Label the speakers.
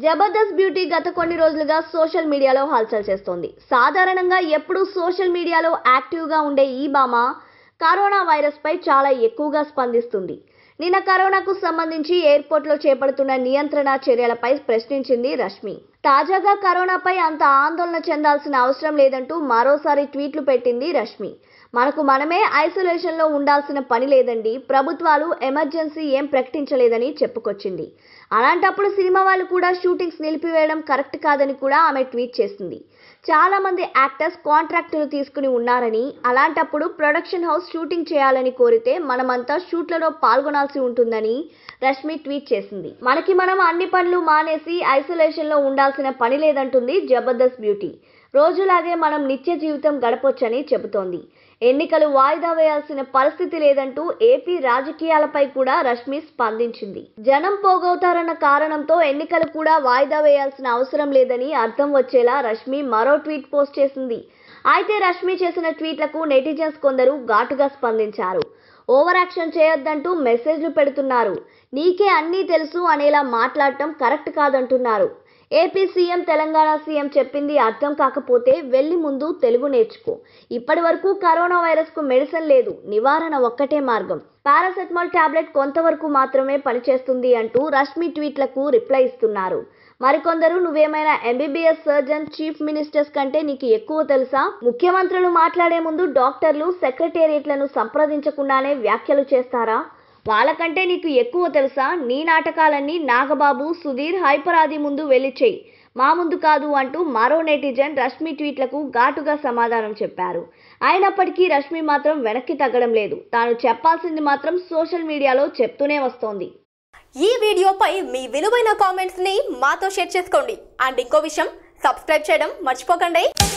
Speaker 1: Jabardasth beauty గత కొన్ని రోజులుగా సోషల్ మీడియాలో హల్చల్ చేస్తోంది సాధారణంగా ఎప్పుడూ సోషల్ మీడియాలో యాక్టివ్గా ఉండే ఈ భామ కరోనా వైరస్పై చాలా ఎక్కువగా స్పందిస్తుంది నిన్న కరోనాకు సంబంధించి ఎయిర్పోర్ట్లో చేపడుతున్న నియంత్రణ చర్యలపై ప్రశ్నించింది రష్మి తాజాగా కరోనాపై అంత ఆందోళన చెందాల్సిన అవసరం లేదంటూ మరోసారి ట్వీట్లు పెట్టింది రష్మి మనకు మనమే ఐసోలేషన్లో ఉండాల్సిన పని లేదండి ప్రభుత్వాలు ఎమర్జెన్సీ ఏం ప్రకటించలేదని చెప్పుకొచ్చింది అలాంటప్పుడు సినిమా వాళ్ళు కూడా షూటింగ్స్ నిలిపివేయడం కరెక్ట్ కాదని కూడా ఆమె ట్వీట్ చేసింది చాలా మంది యాక్టర్స్ కాంట్రాక్టులు తీసుకుని ఉన్నారని అలాంటప్పుడు ప్రొడక్షన్ హౌస్ షూటింగ్ చేయాలని కోరితే మనమంతా షూట్లలో పాల్గొనాల్సి ఉంటుందని రష్మి ట్వీట్ చేసింది మనకి మనం అన్ని పనులు మానేసి ఐసోలేషన్లో ఉండాల్సిన పని లేదంటుంది జబర్దస్త్ బ్యూటీ రోజులాగే మనం నిత్య జీవితం గడపొచ్చని చెబుతోంది ఎన్నికలు వాయిదా వేయాల్సిన పరిస్థితి లేదంటూ ఏపీ రాజకీయాలపై కూడా రష్మి స్పందించింది జనం పోగవుతారన్న కారణంతో ఎన్నికలు కూడా వాయిదా వేయాల్సిన అవసరం లేదని అర్థం వచ్చేలా రష్మి మరో ట్వీట్ పోస్ట్ చేసింది అయితే రష్మి చేసిన ట్వీట్లకు నెటిజన్స్ కొందరు ఘాటుగా స్పందించారు ఓవర్ యాక్షన్ చేయొద్దంటూ మెసేజ్లు పెడుతున్నారు నీకే అన్నీ తెలుసు అనేలా మాట్లాడటం కరెక్ట్ కాదంటున్నారు ఏపీ సీఎం తెలంగాణ సీఎం చెప్పింది అర్థం కాకపోతే వెళ్ళి ముందు తెలుగు నేర్చుకో ఇప్పటి వరకు కరోనా వైరస్కు మెడిసిన్ లేదు నివారణ ఒక్కటే మార్గం పారాసెటమాల్ టాబ్లెట్ కొంతవరకు మాత్రమే పనిచేస్తుంది అంటూ రష్మి ట్వీట్లకు రిప్లై ఇస్తున్నారు మరికొందరు నువ్వేమైనా ఎంబీబీఎస్ సర్జన్ చీఫ్ మినిస్టర్స్ కంటే నీకు ఎక్కువ తెలుసా ముఖ్యమంత్రులు మాట్లాడే ముందు డాక్టర్లు సెక్రటేరియట్లను సంప్రదించకుండానే వ్యాఖ్యలు చేస్తారా వాళ్ళకంటే నీకు ఎక్కువ తెలుసా నీ నాటకాలన్నీ నాగబాబు సుధీర్ హైపర్ ఆది ముందు వెళ్ళి చెయ్యి మా ముందు కాదు అంటూ మరో నెటిజన్ రష్మి ట్వీట్లకు ఘాటుగా సమాధానం చెప్పారు అయినప్పటికీ రష్మి మాత్రం వెనక్కి తగ్గడం లేదు తాను చెప్పాల్సింది మాత్రం సోషల్ మీడియాలో చెప్తూనే వస్తోంది
Speaker 2: ఈ వీడియోపై మీ విలువైన కామెంట్స్ ని మాతో షేర్ చేసుకోండి అండ్ ఇంకో విషయం సబ్స్క్రైబ్ చేయడం మర్చిపోకండి